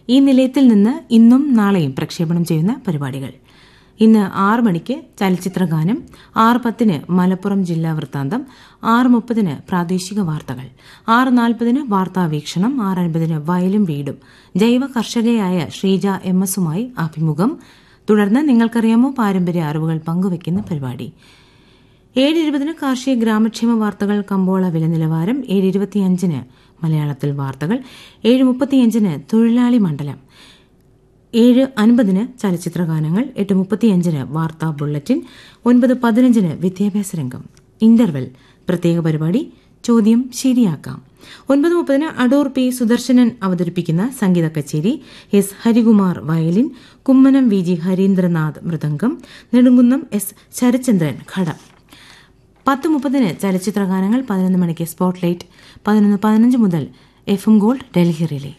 ഈ നിലയത്തിൽ നിന്ന് ഇന്നും നാളെയും പ്രക്ഷേപണം ചെയ്യുന്ന പരിപാടികൾ ഇന്ന് ആറ് മണിക്ക് ചലച്ചിത്രഗാനം ആറ് പത്തിന് മലപ്പുറം ജില്ലാ വൃത്താന്തം ആറ് മുപ്പതിന് പ്രാദേശിക വാർത്തകൾ ആറ് നാൽപ്പതിന് വാർത്താവീക്ഷണം ആറ് അൻപതിന് വയലും വീടും ജൈവ കർഷകയായ ശ്രീജ എം എസുമായി അഭിമുഖം തുടർന്ന് നിങ്ങൾക്കറിയാമോ പാരമ്പര്യ അറിവുകൾ പങ്കുവയ്ക്കുന്ന പരിപാടി ഏഴ് ഇരുപതിന് കാർഷിക ഗ്രാമക്ഷേമ വാർത്തകൾ കമ്പോള വില നിലവാരം ഏഴ് ഇരുപത്തിയഞ്ചിന് മലയാളത്തിൽ വാർത്തകൾ ഏഴ് മുപ്പത്തിയഞ്ചിന് തൊഴിലാളി മണ്ഡലം ഏഴ് അൻപതിന് ചലച്ചിത്രഗാനങ്ങൾ എട്ട് മുപ്പത്തിയഞ്ചിന് വാർത്താ ബുള്ളറ്റിൻ ഒൻപത് പതിനഞ്ചിന് വിദ്യാഭ്യാസ രംഗം ഇന്റർവെൽ പ്രത്യേക പരിപാടി ചോദ്യം ശരിയാക്കാം ഒൻപത് മുപ്പതിന് അടൂർ പി സുദർശനൻ അവതരിപ്പിക്കുന്ന സംഗീത കച്ചേരി S Harikumar violin Kummanam V G Harindranath mridangam Nedumkunnam S Sarachandran ghatam പത്ത് മുപ്പതിന് ചലച്ചിത്രഗാനങ്ങൾ പതിനൊന്ന് മണിക്ക് സ്പോട്ട്ലൈറ്റ് പതിനൊന്ന് പതിനഞ്ച് മുതൽ F M gold Delhi relay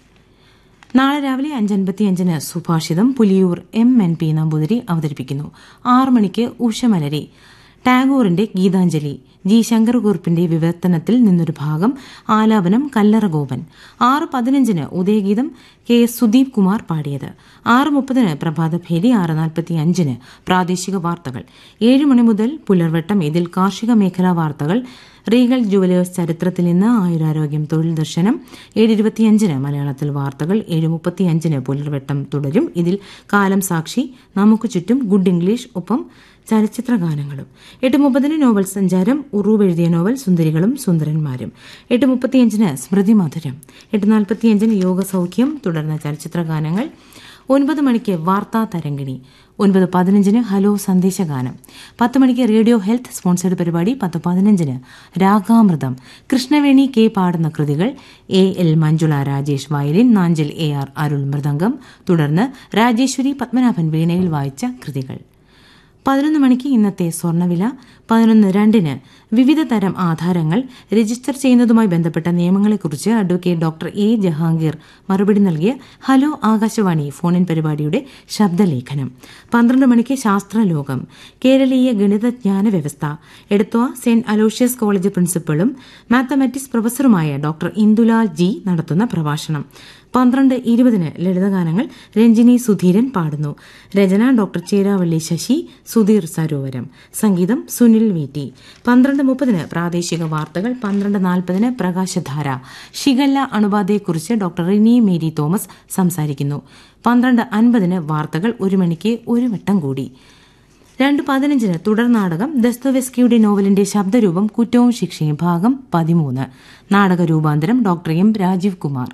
നാളെ രാവിലെ അഞ്ചൻപത്തി അഞ്ചിന് Subhashitam Puliyur M N P Namboothiri അവതരിപ്പിക്കുന്നു ആറ് മണിക്ക് ഉഷമലരി ടാഗോറിന്റെ ഗീതാഞ്ജലി ജി ശങ്കരകുറുപ്പിന്റെ വിവർത്തനത്തിൽ നിന്നൊരു ഭാഗം ആലാപനം കല്ലറ ഗോപൻ ആറ് പതിനഞ്ചിന് ഉദയഗീതം കെ എസ് സുദീപ് കുമാർ പാടിയത് ആറ് മുപ്പതിന് പ്രഭാതഭേരി ആറ് നാൽപ്പത്തി അഞ്ചിന് പ്രാദേശിക വാർത്തകൾ ഏഴ് മണി മുതൽ പുലർവട്ടം ഇതിൽ കാർഷിക മേഖലാ വാർത്തകൾ റീഗൽ ജുവലേഴ്സ് ചരിത്രത്തിൽ നിന്ന് ആയുരാരോഗ്യം തൊഴിൽ ദർശനം ഏഴ് ഇരുപത്തിയഞ്ചിന് മലയാളത്തിൽ വാർത്തകൾ ഏഴ് മുപ്പത്തിയഞ്ചിന് പുലർവട്ടം തുടരും ഇതിൽ കാലം സാക്ഷി നമുക്ക് ചുറ്റും ഗുഡ് ഇംഗ്ലീഷ് ഒപ്പം ചലച്ചിത്ര ഗാനങ്ങളും എട്ട് മുപ്പതിന് നോവൽ സഞ്ചാരം ഉറൂവ് എഴുതിയ നോവൽ സുന്ദരികളും സുന്ദരന്മാരും എട്ട് മുപ്പത്തിയഞ്ചിന് സ്മൃതി മധുരം എട്ട് നാൽപ്പത്തിയഞ്ചിന് യോഗ സൗഖ്യം തുടർന്ന് ചലച്ചിത്ര ഗാനങ്ങൾ ഒൻപത് മണിക്ക് വാർത്താ തരംഗിണി ഒൻപത് പതിനഞ്ചിന് ഹലോ സന്ദേശഗാനം പത്ത് മണിക്ക് റേഡിയോ ഹെൽത്ത് സ്പോൺസേഡ് പരിപാടി പത്ത് പതിനഞ്ചിന് രാഗാമൃതം കൃഷ്ണവേണി കെ പാടുന്ന കൃതികൾ A L Manjula Rajesh violin Nanjal A R Arul mridangam തുടർന്ന് രാജേശ്വരി പത്മനാഭൻ വീണയിൽ വായിച്ച കൃതികൾ പതിനൊന്ന് മണിക്ക് ഇന്നത്തെ സ്വർണ്ണവില പതിനൊന്ന് രണ്ടിന് വിവിധ തരം ആധാരങ്ങൾ രജിസ്റ്റർ ചെയ്യുന്നതുമായി ബന്ധപ്പെട്ട നിയമങ്ങളെക്കുറിച്ച് അഡ്വക്കേറ്റ് ഡോക്ടർ എ ജഹാംഗീർ മറുപടി നൽകിയ ഹലോ ആകാശവാണി ഫോണിൻ പരിപാടിയുടെ ശബ്ദലേഖനം പന്ത്രണ്ട് മണിക്ക് ശാസ്ത്രലോകം കേരളീയ ഗണിതജ്ഞാന വ്യവസ്ഥ എടത്വ സെന്റ് അലോഷ്യസ് കോളേജ് പ്രിൻസിപ്പളും മാത്തമാറ്റിക്സ് പ്രൊഫസറുമായ ഡോക്ടർ ഇന്ദുലാൽ ജി നടത്തുന്ന പ്രഭാഷണം പന്ത്രണ്ട് ഇരുപതിന് ലളിതഗാനങ്ങൾ രഞ്ജിനി സുധീരൻ പാടുന്നു രചന ഡോക്ടർ ചേരാവള്ളി ശശി സുധീർ സരോവരം സംഗീതം സുനിൽ വീറ്റി പന്ത്രണ്ട് മുപ്പതിന് പ്രാദേശിക വാർത്തകൾ പന്ത്രണ്ട് നാൽപ്പതിന് പ്രകാശധാര ഷിഗല്ല അണുബാധയെക്കുറിച്ച് ഡോക്ടർ റിനി മേരി തോമസ് സംസാരിക്കുന്നു പന്ത്രണ്ട് അൻപതിന് വാർത്തകൾ ഒരു മണിക്ക് ഒരു വട്ടം കൂടി രണ്ട് പതിനഞ്ചിന് തുടർ നാടകം ദസ്തവെസ്കിയുടെ നോവലിന്റെ ശബ്ദരൂപം കുറ്റവും ശിക്ഷയും ഭാഗം പതിമൂന്ന് നാടക രൂപാന്തരം ഡോക്ടർ എം രാജീവ് കുമാർ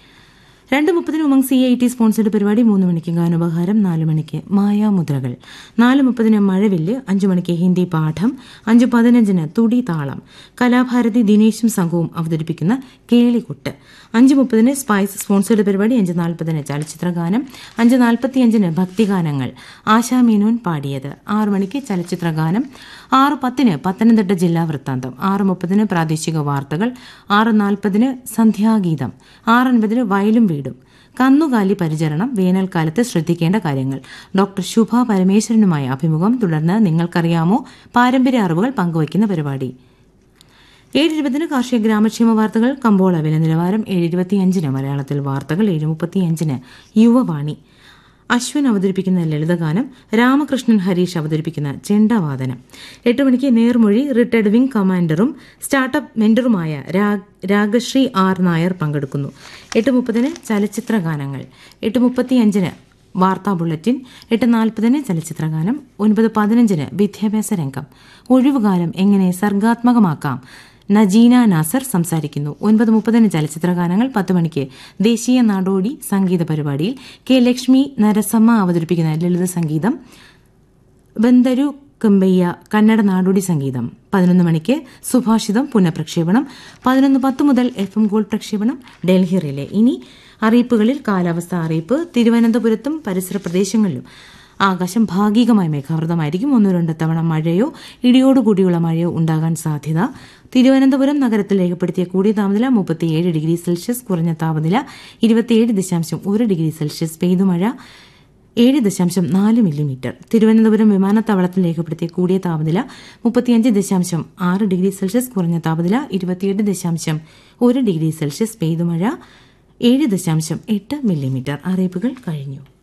രണ്ട് മുപ്പതിന് Umang C I T sponsored പരിപാടി മൂന്ന് മണിക്ക് ഗാനോപഹാരം നാല് മണിക്ക് മായാമുദ്രകൾ നാല് മുപ്പതിന് മഴവില്ല് അഞ്ചു മണിക്ക് ഹിന്ദി പാഠം അഞ്ച് പതിനഞ്ചിന് തുടി താളം കലാഭാരതി ദിനേശും സംഘവും അവതരിപ്പിക്കുന്ന കേളികുട്ട് അഞ്ച് മുപ്പതിന് സ്പൈസ് സ്പോൺസേഡ് പരിപാടി അഞ്ച് നാൽപ്പതിന് ചലച്ചിത്രഗാനം അഞ്ച് നാൽപ്പത്തിയഞ്ചിന് ഭക്തിഗാനങ്ങൾ ആശാ മേനോൻ പാടിയത് ആറു മണിക്ക് ചലച്ചിത്രഗാനം ആറ് പത്തിന് പത്തനംതിട്ട ജില്ലാ വൃത്താന്തം ആറ് മുപ്പതിന് പ്രാദേശിക വാർത്തകൾ ആറ് നാൽപ്പതിന് സന്ധ്യാഗീതം ആറ് അൻപതിന് വയലും വീടും കന്നുകാലി പരിചരണം വേനൽക്കാലത്ത് ശ്രദ്ധിക്കേണ്ട കാര്യങ്ങൾ ഡോക്ടർ ശുഭ പരമേശ്വരനുമായ അഭിമുഖം തുടർന്ന് നിങ്ങൾക്കറിയാമോ പാരമ്പര്യ അറിവുകൾ പങ്കുവയ്ക്കുന്ന പരിപാടി ഏഴ് ഇരുപതിന് കാർഷിക ഗ്രാമക്ഷേമ വാർത്തകൾ കമ്പോള വില നിലവാരം ഏഴ് ഇരുപത്തിയഞ്ചിന് മലയാളത്തിൽ വാർത്തകൾ ഏഴ് മുപ്പത്തിയഞ്ചിന് യുവവാണി അശ്വിൻ അവതരിപ്പിക്കുന്ന ലളിതഗാനം രാമകൃഷ്ണൻ ഹരീഷ് അവതരിപ്പിക്കുന്ന ചെണ്ടവാദനം എട്ട് മണിക്ക് നേർമൊഴി റിട്ടയർഡ് വിംഗ് കമാൻഡറും സ്റ്റാർട്ടപ്പ് മെന്ററുമായ രാഗശ്രീ ആർ നായർ പങ്കെടുക്കുന്നു എട്ട് മുപ്പതിന് ചലച്ചിത്ര ഗാനങ്ങൾ എട്ട് മുപ്പത്തിയഞ്ചിന് വാർത്താ ബുള്ളറ്റിൻ എട്ട് നാൽപ്പതിന് ചലച്ചിത്രഗാനം ഒൻപത് പതിനഞ്ചിന് വിദ്യാഭ്യാസ രംഗം ഒഴിവുകാലം എങ്ങനെ സർഗാത്മകമാക്കാം നജീന നാസർ സംസാരിക്കുന്നു ഒൻപത് മുപ്പതിന് ചലച്ചിത്രഗാനങ്ങൾ പത്ത് മണിക്ക് ദേശീയ നാടോടി സംഗീത പരിപാടിയിൽ കെ ലക്ഷ്മി നരസമ്മ അവതരിപ്പിക്കുന്ന ലളിത സംഗീതം ബന്ദരു കമ്പയ്യ കന്നഡ നാടോടി സംഗീതം പതിനൊന്ന് മണിക്ക് സുഭാഷിതം പുനഃപ്രക്ഷേപണം പതിനൊന്ന് പത്ത് മുതൽ എഫ് എം ഗോൾഡ് പ്രക്ഷേപണം ഡൽഹി റിലേ ഇനി അറിയിപ്പുകളിൽ കാലാവസ്ഥ അറിയിപ്പ് തിരുവനന്തപുരത്തും പരിസര പ്രദേശങ്ങളിലും ആകാശം ഭാഗികമായി മേഘാവൃതമായിരിക്കും ഒന്നു രണ്ട് തവണ മഴയോ ഇടിയോടുകൂടിയുള്ള മഴയോ ഉണ്ടാകാൻ സാധ്യത തിരുവനന്തപുരം നഗരത്തിൽ രേഖപ്പെടുത്തിയ കൂടിയ താപനില മുപ്പത്തിയേഴ് ഡിഗ്രി സെൽഷ്യസ് കുറഞ്ഞ താപനില ഇരുപത്തിയേഴ് ദശാംശം ഒരു ഡിഗ്രി സെൽഷ്യസ് പെയ്തുമഴ ഏഴ് ദശാംശം നാല് മില്ലിമീറ്റർ തിരുവനന്തപുരം വിമാനത്താവളത്തിൽ രേഖപ്പെടുത്തിയ കൂടിയ താപനില മുപ്പത്തിയഞ്ച് ദശാംശം ആറ് ഡിഗ്രി സെൽഷ്യസ് കുറഞ്ഞ താപനില ഇരുപത്തിയെട്ട് ദശാംശം ഒരു ഡിഗ്രി സെൽഷ്യസ് പെയ്തുമഴ ഏഴ് ദശാംശം എട്ട് മില്ലിമീറ്റർ അറിയിപ്പുകൾ കഴിഞ്ഞു